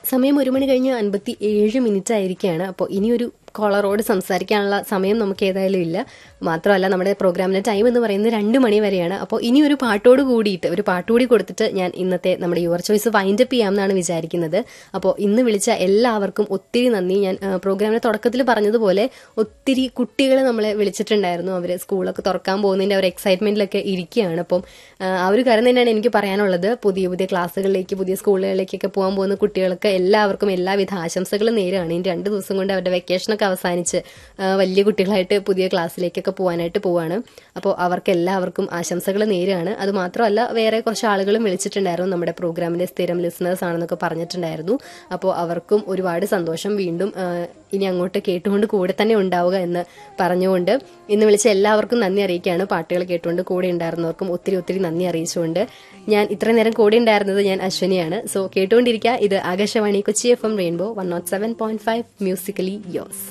സമയം ഒരു മണി കഴിഞ്ഞ് അൻപത്തി ഏഴ് മിനിറ്റ് ആയിരിക്കുകയാണ് അപ്പോൾ ഇനിയൊരു കോളറോട് സംസാരിക്കാനുള്ള സമയം നമുക്ക് ഏതായാലും ഇല്ല മാത്രമല്ല നമ്മുടെ പ്രോഗ്രാമിന്റെ ടൈം എന്ന് പറയുന്നത് രണ്ട് മണി വരെയാണ് അപ്പോൾ ഇനി ഒരു പാട്ടോട് കൂടിയിട്ട് ഒരു പാട്ട് കൂടി കൊടുത്തിട്ട് ഞാൻ ഇന്നത്തെ നമ്മുടെ യുവർ ചോയ്സ് വൈൻഡ് അപ്പ് ചെയ്യാമെന്നാണ് വിചാരിക്കുന്നത് അപ്പോൾ ഇന്ന് വിളിച്ച എല്ലാവർക്കും ഒത്തിരി നന്ദി ഞാൻ ആ, പ്രോഗ്രാമിന്റെ തുടക്കത്തിൽ പറഞ്ഞതുപോലെ ഒത്തിരി കുട്ടികൾ നമ്മളെ വിളിച്ചിട്ടുണ്ടായിരുന്നു അവർ സ്കൂളൊക്കെ തുറക്കാൻ പോകുന്നതിന്റെ ഒരു എക്സൈറ്റ്മെന്റിലൊക്കെ ഇരിക്കുകയാണ് അപ്പം ആ, ആ ഒരു കാര്യം തന്നെയാണ് എനിക്ക് പറയാനുള്ളത് പുതിയ പുതിയ ക്ലാസ്സുകളിലേക്ക് പുതിയ സ്കൂളുകളിലേക്കൊക്കെ പോകാൻ പോകുന്ന കുട്ടികൾക്ക് എല്ലാവർക്കും എല്ലാവിധ ആശംസകളും നേരാണ് ഇനി രണ്ട് ദിവസം കൊണ്ട് അവരുടെ വെക്കേഷനൊക്കെ അവസാനിച്ച് ആ, വലിയ കുട്ടികളായിട്ട് പുതിയ ക്ലാസ്സിലേക്കൊക്കെ പോകാനായിട്ട് പോവാണ് അപ്പോൾ അവർക്ക് എല്ലാവർക്കും ആശംസകൾ നേരാണ് അത് മാത്രമല്ല വേറെ കുറച്ച് ആളുകളും വിളിച്ചിട്ടുണ്ടായിരുന്നു നമ്മുടെ പ്രോഗ്രാമിന്റെ സ്ഥിരം ലിസണേഴ്സ് ആണെന്നൊക്കെ പറഞ്ഞിട്ടുണ്ടായിരുന്നു അപ്പോൾ അവർക്കും ഒരുപാട് സന്തോഷം വീണ്ടും ആ, ഇനി അങ്ങോട്ട് കേട്ടുകൊണ്ട് കൂടെ തന്നെ ഉണ്ടാവുക എന്ന് പറഞ്ഞുകൊണ്ട് ഇന്ന് വിളിച്ച എല്ലാവർക്കും നന്ദി അറിയിക്കുകയാണ് പാട്ടുകൾ കേട്ടുകൊണ്ട് കൂടെ ഉണ്ടായിരുന്നവർക്കും ഒത്തിരി ഒത്തിരി നന്ദി അറിയിച്ചുകൊണ്ട് ഞാൻ ഇത്ര നേരം കൂടെ ഉണ്ടായിരുന്നത് ഞാൻ അശ്വനിയാണ് സോ കേട്ടുകൊണ്ടിരിക്കുക ഇത് Akashvani Kochi F M Rainbow one nought seven point five musically യോസ്